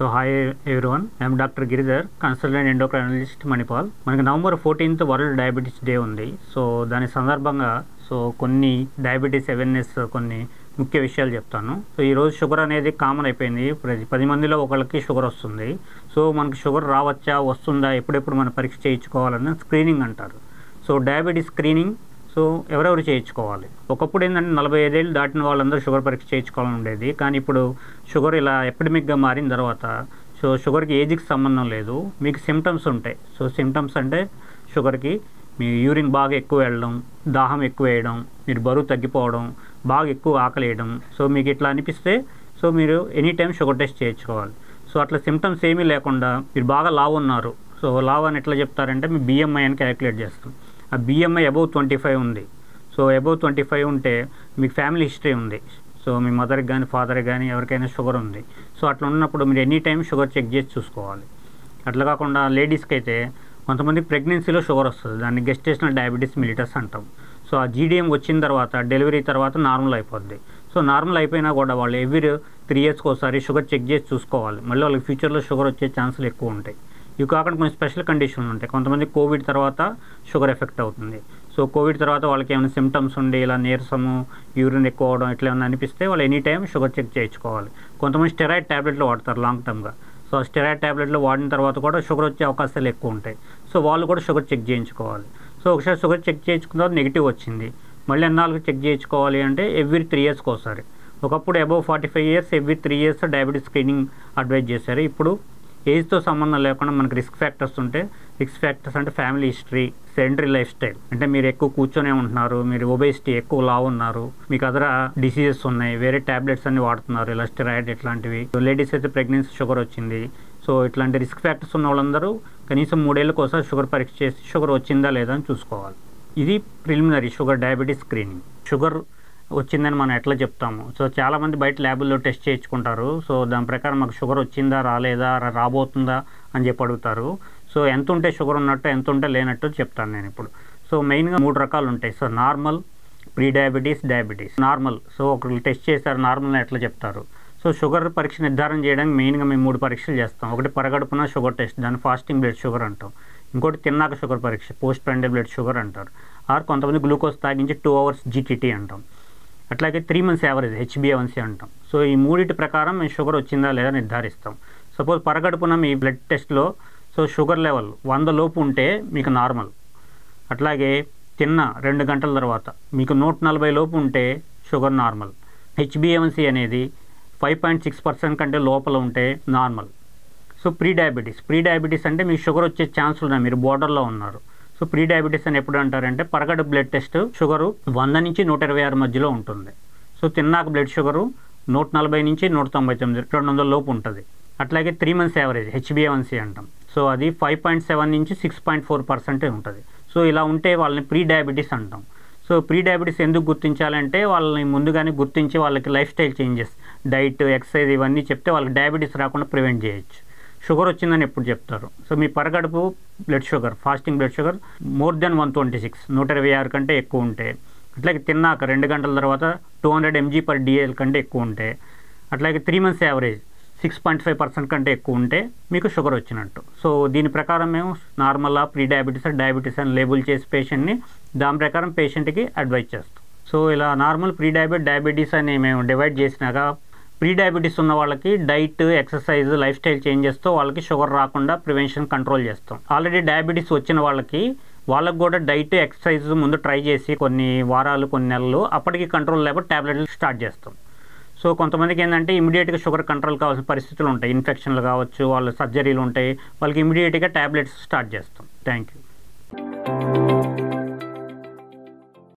so hi everyone I'm doctor Giridhar consultant endocrinologist Manipal మనకి November fourteenth world diabetes day ఉంది so దాని సందర్భంగా so కొన్ని డయాబెటీస్ అవేర్నెస్ కొన్ని ముఖ్య విషయాలు చెప్తాను సో ఈరోజు షుగర్ అనేది కామన్ అయిపోయింది ప్రతి పది మందిలో ఒకళ్ళకి షుగర్ వస్తుంది సో మనకి షుగర్ రావచ్చా వస్తుందా ఎప్పుడెప్పుడు మనం పరీక్ష చేయించుకోవాలని స్క్రీనింగ్ అంటారు సో డయాబెటీస్ స్క్రీనింగ్ సో ఎవరెవరు చేయించుకోవాలి ఒకప్పుడు ఏంటంటే నలభై ఐదేళ్ళు దాటిన వాళ్ళందరూ షుగర్ పరీక్ష చేయించుకోవాలని ఉండేది కానీ ఇప్పుడు షుగర్ ఇలా ఎపిడమిక్గా మారిన తర్వాత సో షుగర్కి ఏజ్కి సంబంధం లేదు మీకు సిమ్టమ్స్ ఉంటాయి సో సిమ్టమ్స్ అంటే షుగర్కి మీ యూరిన్ బాగా ఎక్కువ వెళ్ళడం దాహం ఎక్కువ వేయడం మీరు బరువు తగ్గిపోవడం బాగా ఎక్కువ ఆకలి వేయడం సో మీకు ఇట్లా అనిపిస్తే సో మీరు ఎనీ టైం షుగర్ టెస్ట్ చేయించుకోవాలి సో అట్లా సిమ్టమ్స్ ఏమీ లేకుండా మీరు బాగా లావు ఉన్నారు సో లావ్ అని ఎట్లా చెప్తారంటే మీ బిఎంఐ అని క్యాలిక్యులేట్ చేస్తాం ఆ బిఎంఐ అబౌవ్ ట్వంటీ ఫైవ్ ఉంది సో అబౌవ్ ట్వంటీ ఫైవ్ ఉంటే మీకు ఫ్యామిలీ హిస్టరీ ఉంది సో మీ మదర్కి కానీ ఫాదర్కి కానీ ఎవరికైనా షుగర్ ఉంది సో అట్లా ఉన్నప్పుడు మీరు ఎనీ టైం షుగర్ చెక్ చేసి చూసుకోవాలి అట్లా కాకుండా లేడీస్కి అయితే కొంతమంది ప్రెగ్నెన్సీలో షుగర్ వస్తుంది దాన్ని గెస్టేషనల్ డయాబెటీస్ మిలిటస్ అంటాం సో ఆ జీడిఎం వచ్చిన తర్వాత డెలివరీ తర్వాత నార్మల్ అయిపోద్ది సో నార్మల్ అయిపోయినా కూడా వాళ్ళు ఎవ్రీ త్రీ ఇయర్స్కి ఒకసారి షుగర్ చెక్ చేసి చూసుకోవాలి మళ్ళీ వాళ్ళకి ఫ్యూచర్లో షుగర్ వచ్చే ఛాన్సులు ఎక్కువ ఉంటాయి ఇవి కాకుండా కొన్ని స్పెషల్ కండిషన్లు ఉంటాయి కొంతమంది కోవిడ్ తర్వాత షుగర్ ఎఫెక్ట్ అవుతుంది సో కోవిడ్ తర్వాత వాళ్ళకి ఏమైనా సిమ్టమ్స్ ఉండి ఇలా నీరసము యూరిన్ ఎక్కువ అవడం ఇట్లా ఏమైనా అనిపిస్తే వాళ్ళు ఎనీ టైం షుగర్ చెక్ చేయించుకోవాలి కొంతమంది స్టెరాయిడ్ ట్యాబ్లెట్లు వాడతారు లాంగ్ టర్మ్గా సో ఆ స్టెరాయిడ్ ట్యాబ్లెట్లు వాడిన తర్వాత కూడా షుగర్ వచ్చే అవకాశాలు ఎక్కువ ఉంటాయి సో వాళ్ళు కూడా షుగర్ చెక్ చేయించుకోవాలి సో ఒకసారి షుగర్ చెక్ చేయించుకున్న తర్వాత నెగిటివ్ వచ్చింది మళ్ళీ ఎన్నాళ్ళకి చెక్ చేయించుకోవాలి అంటే ఎవ్రీ త్రీ ఇయర్స్కి ఒకసారి ఒకప్పుడు above forty five years every three years diabetes screening advise చేశారు ఇప్పుడు ఏజ్తో సంబంధం లేకుండా మనకి రిస్క్ ఫ్యాక్టర్స్ ఉంటే రిస్క్ ఫ్యాక్టర్స్ అంటే family history sedentary lifestyle అంటే మీరు ఎక్కువ కూర్చొనే ఉంటున్నారు మీరు ఒబేసిటీ ఎక్కువ లావు ఉన్నారు మీకు అదర డిసీజెస్ ఉన్నాయి వేరే ట్యాబ్లెట్స్ అన్ని వాడుతున్నారు ఇలా స్టెరాయిడ్ ఇట్లాంటివి లేడీస్ అయితే ప్రెగ్నెన్సీ షుగర్ వచ్చింది సో ఇట్లాంటి రిస్క్ ఫ్యాక్టర్స్ ఉన్న వాళ్ళందరూ కనీసం మూడేళ్ళకి ఒకసారి షుగర్ పరీక్ష చేసి షుగర్ వచ్చిందా లేదా అని చూసుకోవాలి ఇది preliminary sugar diabetes screening sugar వచ్చిందని మనం ఎట్లా చెప్తాము సో చాలామంది బయట ల్యాబుల్లో టెస్ట్ చేయించుకుంటారు సో దాని ప్రకారం మాకు షుగర్ వచ్చిందా రాలేదా రా- రాబోతుందా అని చెప్పి అడుగుతారు సో ఎంత ఉంటే షుగర్ ఉన్నట్టు ఎంత ఉంటే లేనట్టు చెప్తాను నేను ఇప్పుడు సో మెయిన్గా మూడు రకాలు ఉంటాయి so normal pre diabetes diabetes normal so ఒకరు టెస్ట్ చేశారు నార్మల్ ఎట్లా చెప్తారు సో షుగర్ పరీక్ష నిర్ధారణ చేయడానికి మెయిన్గా మేము మూడు పరీక్షలు చేస్తాం ఒకటి పరగడుపున షుగర్ టెస్ట్ దాన్ని ఫాస్టింగ్ బ్లడ్ షుగర్ అంటాం ఇంకోటి తిన్నాక షుగర్ పరీక్ష పోస్ట్ ప్రెండెడ్ బ్లడ్ షుగర్ అంటారు ఆర్ కొంతమంది గ్లూకోజ్ తాగించి టూ అవర్స్ జీటీటీ అంటాం అట్లాగే త్రీ మంత్స్ యావరేజ్ హెచ్బిఏవన్సీ అంటాం సో ఈ మూడింటి ప్రకారం మేము షుగర్ వచ్చిందా లేదా నిర్ధారిస్తాం సపోజ్ పరగడుపున మీ బ్లడ్ టెస్ట్లో సో షుగర్ లెవెల్ వంద లోపు ఉంటే మీకు నార్మల్ అట్లాగే తిన్న రెండు గంటల తర్వాత మీకు నూట నలభై లోపు ఉంటే షుగర్ నార్మల్ హెచ్బిఏవన్సీ అనేది ఫైవ్ పాయింట్ సిక్స్ పర్సెంట్ కంటే లోపల ఉంటే normal so pre diabetes pre diabetes అంటే మీకు షుగర్ వచ్చే ఛాన్సులు ఉన్నాయి మీరు బోర్డర్లో ఉన్నారు సో ప్రీ డయాబెటీస్ అని ఎప్పుడు అంటారంటే పరగడు బ్లడ్ టెస్ట్ షుగరు వంద నుంచి నూట ఇరవై ఆరు మధ్యలో ఉంటుంది సో తిన్నాక బ్లడ్ షుగరు నూట నలభై నుంచి నూట తొంభై తొమ్మిది రెండు వందల లోపు ఉంటుంది అట్లాగే త్రీ మంత్స్ యావరేజ్ హెచ్బిఏవన్సీ అంటాం సో అది ఫైవ్ పాయింట్ సెవెన్ నుంచి సిక్స్ పాయింట్ ఫోర్ పర్సెంటే ఉంటుంది సో ఇలా ఉంటే వాళ్ళని ప్రీ డయాబెటీస్ అంటాం సో ప్రీ డయాబెటీస్ ఎందుకు గుర్తించాలంటే వాళ్ళని ముందుగానే గుర్తించి వాళ్ళకి lifestyle changes diet exercise ఇవన్నీ చెప్తే వాళ్ళకి డయాబెటీస్ రాకుండా ప్రివెంట్ చేయొచ్చు షుగర్ వచ్చిందని ఎప్పుడు చెప్తారు సో మీ పరగడుపు blood sugar fasting blood sugar more then one twenty six నూట ఇరవై ఆరు కంటే ఎక్కువ ఉంటే అట్లాగే తిన్నాక రెండు గంటల తర్వాత two hundred MG per DL కంటే ఎక్కువ ఉంటే అట్లాగే three months average six point five percent కంటే ఎక్కువ ఉంటే మీకు షుగర్ వచ్చినట్టు సో దీని ప్రకారం మేము నార్మల్గా ప్రీ డయాబెటీస్ డయాబెటీస్ అని లేబుల్ చేసి పేషెంట్ని దాని ప్రకారం పేషెంట్కి అడ్వైజ్ చేస్తాం సో ఇలా నార్మల్ ప్రీ డయాబెట్ డయాబెటీస్ అని మేము డివైడ్ చేసినాక ప్రీ డయాబెటీస్ ఉన్న వాళ్ళకి డైట్ ఎక్సర్సైజ్ లైఫ్ స్టైల్ చేంజెస్తో వాళ్ళకి షుగర్ రాకుండా ప్రివెన్షన్ కంట్రోల్ చేస్తాం ఆల్రెడీ డయాబెటీస్ వచ్చిన వాళ్ళకి వాళ్ళకి కూడా డైట్ ఎక్సర్సైజ్ ముందు ట్రై చేసి కొన్ని వారాలు కొన్ని నెలలు అప్పటికి కంట్రోల్ లేకపోతే ట్యాబ్లెట్లు స్టార్ట్ చేస్తాం సో కొంతమందికి ఏంటంటే ఇమీడియట్గా షుగర్ కంట్రోల్ కావాల్సిన పరిస్థితులు ఉంటాయి ఇన్ఫెక్షన్లు కావచ్చు వాళ్ళ సర్జరీలు ఉంటాయి వాళ్ళకి ఇమీడియట్గా ట్యాబ్లెట్స్ స్టార్ట్ చేస్తాం థ్యాంక్ యూ